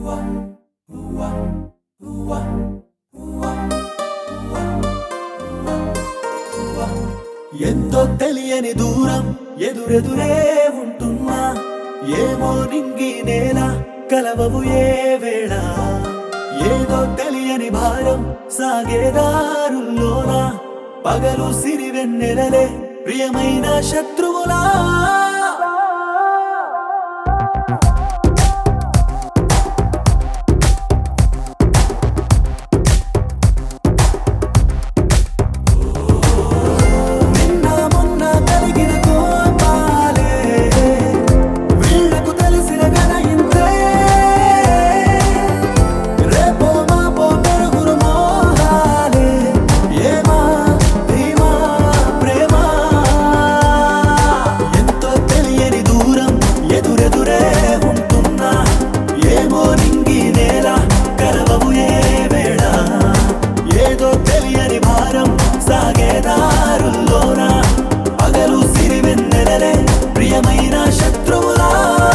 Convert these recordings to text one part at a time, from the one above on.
ఎంతో తెలియని దూరం ఎదురెదురే ఉంటున్నా ఏమో నింగి నేల కలవవు ఏ వేళ ఏదో తెలియని భారం సాగేదారుల్లోనా పగలు సిరి వెన్నెలలే ప్రియమైన శత్రువులా నిన్న మొన్న కలిగిన కోపాలే వీళ్ళకు తెలిసిన కథ ఇంతే రేపో మాపో పెరుగురు మోహాలే ఏమా ధీమా ప్రేమ ఎంతో తెలియని దూరం ఎదురెదురే ఉంటున్నా ఏమో నింగి నేల కలవవు ఏ వేళ ఏదో తెలియని భారం సాగేదారుల్లోన పగలు సిరివెన్నెలలే ప్రియమైన శత్రువులా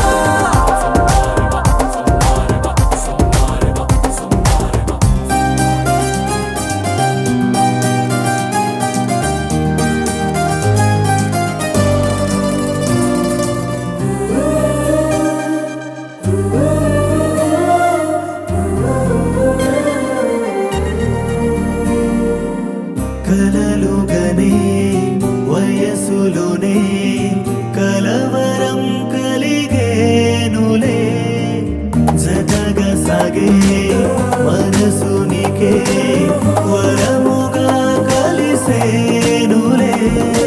కలలుగనే వయసులోనే కలవరం కలిగేనులే జతగా సాగే మనసునికే వరముగా కలిసేనులే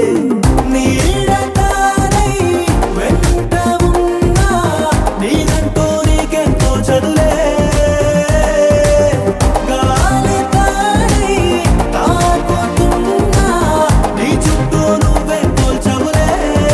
నీడతానై వెంట ఉన్నా నీదంటూ నీకెంతో చదులే గాలి తానై తాకుతున్నా నీ చుట్టూ నువ్వే తోల్చవులే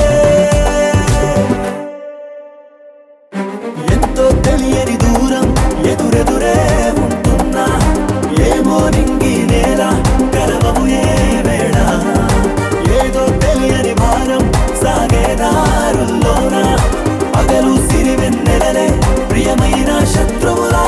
ఎంతో తెలియని దూరం ఎదురెదురే ఉంటున్నా ఏమో నింగి నేల కలవవు ఏ వేళ ఏదో తెలియని భారం సాగేదారుల్లోన పగలు సిరివెన్నెలలే ప్రియమైన శత్రువులా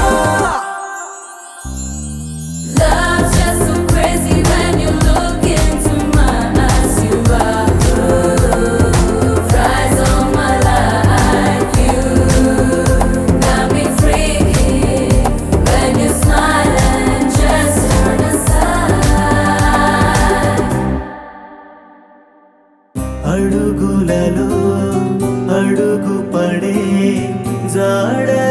Love's just so crazy when you look into my eyes. You are who flies on my life. You got me freaking when you smile and just turn aside. అడుగులలో అడుగు పడే జాడ